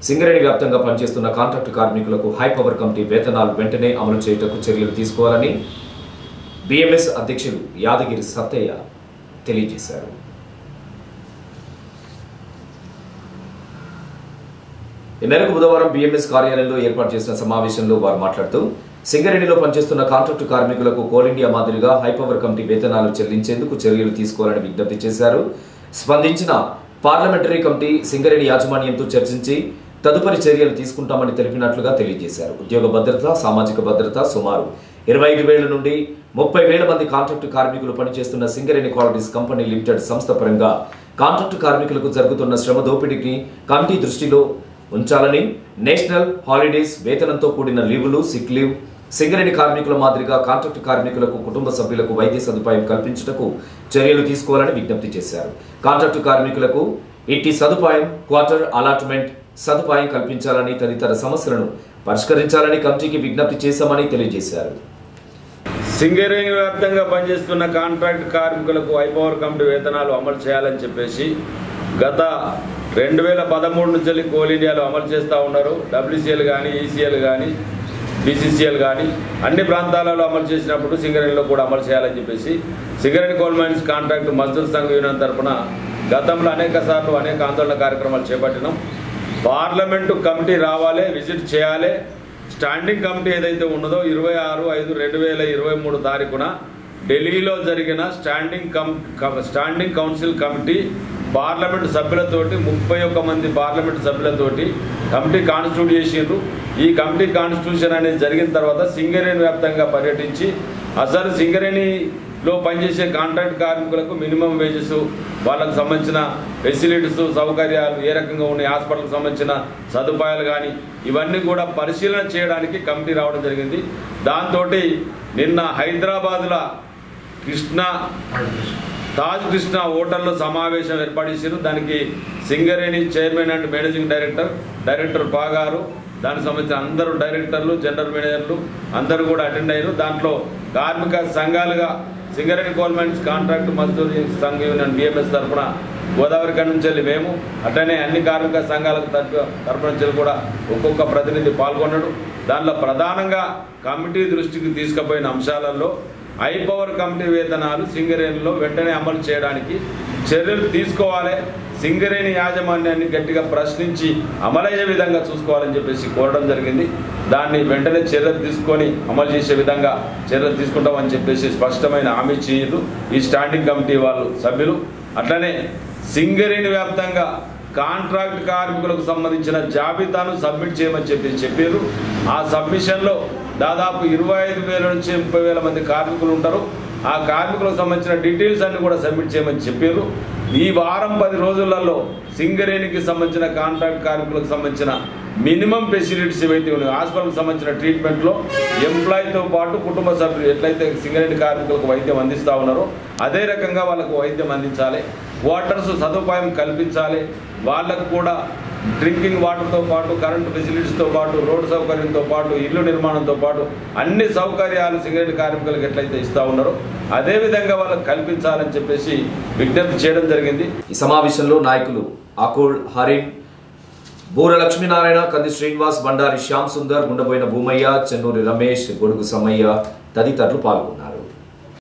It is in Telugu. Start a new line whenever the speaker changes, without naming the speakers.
సింగరేణి వ్యాప్తంగా పనిచేస్తున్న కాంట్రాక్టు కార్మికులకు హై పవర్ కమిటీ వేతనాలు వెంటనే అమలు చేయుటకు చర్యలు తీసుకోవాలని బిఎంఎస్ అధ్యక్షులు యాదగిరి సత్తయ్య తెలియజేశారు ఈ మేరకు బుధవారం బిఎంఎస్ కార్యాలయంలో ఏర్పాటు చేసిన సమావేశంలో వారు మాట్లాడుతూ సింగరేణిలో పనిచేస్తున్న కాంట్రాక్టు కార్మికులకు కోల్ ఇండియా మాదిరిగా హైపవర్ కమిటీ వేతనాలు చెల్లించేందుకు చర్యలు తీసుకోవాలని విజ్ఞప్తి చేశారు స్పందించిన పార్లమెంటరీ కమిటీ సింగరేణి యాజమాన్యంతో చర్చించి తదుపరి చర్యలు తీసుకుంటామని తెలిపినట్లుగా తెలియజేశారు ఉద్యోగ భద్రత సామాజిక భద్రత సుమారు ఇరవై ఐదు వేల నుండి ముప్పై వేల మంది కాంట్రాక్టు కార్మికులు పనిచేస్తున్న సింగరేణి క్వాలిటీస్ కంపెనీ లిమిటెడ్ సంస్థ పరంగా కాంట్రాక్టు కార్మికులకు జరుగుతున్న శ్రమ దోపిడీకి కమిటీ దృష్టిలో ఉంచాలని నేషనల్ హాలిడేస్ వేతనంతో కూడిన లీవులు సిక్ లీవ్ సింగరేణి కార్మికుల మాదిరిగా కాంట్రాక్టు కార్మికులకు కుటుంబ సభ్యులకు వైద్య సదుపాయం కల్పించుటకు చర్యలు తీసుకోవాలని విజ్ఞప్తి చేశారు కాంట్రాక్టు కార్మికులకు ఇట్టి సదుపాయం క్వార్టర్ అలాట్మెంట్ సదుపాయం కల్పించాలని తదితర సమస్యలను పరిష్కరించాలని కమిటీకి విజ్ఞప్తి చేశామని తెలియజేశారు
సింగరేణి వ్యాప్తంగా పనిచేస్తున్న కాంట్రాక్ట్ కార్మికులకు ఐపవర్ కమిటీ వేతనాలు అమలు చేయాలని చెప్పేసి గత రెండు వేల పదమూడు నుంచి వెళ్ళి కోల్ ఇండియాలో అమలు చేస్తూ ఉన్నారు డబ్ల్యూసీఎల్ కానీ ఈసీఎల్ కానీ బీసీసీఎల్ కానీ అన్ని ప్రాంతాలలో అమలు చేసినప్పుడు సింగరేణిలో కూడా అమలు చేయాలని చెప్పేసి Singareni coal mines contract Mazdoor Sangh union తరఫున గతంలో అనేక సార్లు అనేక ఆందోళన కార్యక్రమాలు చేపట్టినాం పార్లమెంటు కమిటీ రావాలి విజిట్ చేయాలి స్టాండింగ్ కమిటీ ఏదైతే ఉన్నదో ఇరవై ఆరు ఐదు రెండు వేల ఇరవై మూడు తారీఖున ఢిల్లీలో జరిగిన standing com com- standing council committee parliament సభ్యులతోటి ముప్పై ఒక్క మంది పార్లమెంట్ సభ్యులతోటి కమిటీ కాన్స్టిట్యూట్ చేసిండ్రు ఈ కమిటీ కాన్స్టిట్యూషన్ అనేది జరిగిన తర్వాత సింగరేణి వ్యాప్తంగా పర్యటించి అసలు సింగరేణిలో పనిచేసే కాంట్రాక్ట్ కార్మికులకు మినిమం వేజెస్ వాళ్ళకు సంబంధించిన ఫెసిలిటీస్ సౌకర్యాలు ఏ రకంగా ఉన్నాయి హాస్పిటల్కి సంబంధించిన సదుపాయాలు కానీ ఇవన్నీ కూడా పరిశీలన చేయడానికి కమిటీ రావడం జరిగింది దాంతో నిన్న హైదరాబాద్లో కృష్ణ తాజ్ కృష్ణ హోటల్లో సమావేశం ఏర్పాటు చేశారు దానికి Singareni chairman and managing director director పాగారు దానికి సంబంధించిన అందరూ డైరెక్టర్లు జనరల్ మేనేజర్లు అందరూ కూడా అటెండ్ అయ్యారు దాంట్లో కార్మిక సంఘాలుగా సింగరేణి గవర్నమెంట్స్ కాంట్రాక్ట్ మజ్దూరి సంఘ యూనియన్ బిఎంఎస్ తరఫున గోదావరి కన్ నుంచి వెళ్ళి మేము అట్లనే అన్ని కార్మిక సంఘాలకు తరఫు తరఫున నుంచి వెళ్ళి కూడా ఒక్కొక్క ప్రతినిధి పాల్గొన్నాడు దానిలో ప్రధానంగా కమిటీ దృష్టికి తీసుకుపోయిన అంశాలలో ఐ పవర్ కమిటీ వేతనాలు సింగరేణిలో వెంటనే అమలు చేయడానికి చర్యలు తీసుకోవాలి సింగరేణి యాజమాన్యాన్ని గట్టిగా ప్రశ్నించి అమలయ్యే విధంగా చూసుకోవాలని చెప్పేసి కోరడం జరిగింది దాన్ని వెంటనే చర్యలు తీసుకొని అమలు చేసే విధంగా చర్యలు తీసుకుంటామని చెప్పేసి స్పష్టమైన హామీ చేయరు ఈ స్టాండింగ్ కమిటీ వాళ్ళు సభ్యులు అట్లనే సింగరేణి వ్యాప్తంగా కాంట్రాక్ట్ కార్మికులకు సంబంధించిన జాబితాను సబ్మిట్ చేయమని చెప్పి చెప్పారు ఆ సబ్మిషన్లో దాదాపు ఇరవై ఐదు వేల నుంచి ముప్పై వేల మంది కార్మికులు ఉంటారు ఆ కార్మికులకు సంబంధించిన డీటెయిల్స్ అన్ని కూడా సబ్మిట్ చేయమని చెప్పారు ఈ వారం పది రోజులలో సింగరేణికి సంబంధించిన కాంట్రాక్ట్ కార్మికులకు సంబంధించిన మినిమం ఫెసిలిటీస్ ఏవైతే ఉన్నాయో హాస్పిటల్కి సంబంధించిన ట్రీట్మెంట్లో ఎంప్లాయీతో పాటు కుటుంబ సభ్యులు ఎట్లయితే సింగరేణి కార్మికులకు వైద్యం అందిస్తూ ఉన్నారో అదే రకంగా వాళ్ళకు వైద్యం అందించాలి వాటర్స్ సదుపాయం కల్పించాలి వాళ్ళకు కూడా డ్రింకింగ్ వాటర్తో పాటు కరెంటు ఫెసిలిటీస్తో పాటు రోడ్డు సౌకర్యంతో పాటు ఇల్లు నిర్మాణంతో పాటు అన్ని సౌకర్యాలు సింగరేణి కార్మికులకు ఎట్లయితే ఇస్తూ ఉన్నారో అదేవిధంగా వాళ్ళకి కల్పించాలని చెప్పేసి విజ్ఞప్తి చేయడం జరిగింది
ఈ సమావేశంలో నాయకులు అకుల్ హరిన్ బూర లక్ష్మీనారాయణ కంది శ్రీనివాస్ బండారి శ్యామ్ సుందర్ గుండబోయిన భూమయ్య చెన్నూరి రమేష్ గొడుగు సమ్మయ్య తదితరులు పాల్గొన్నారు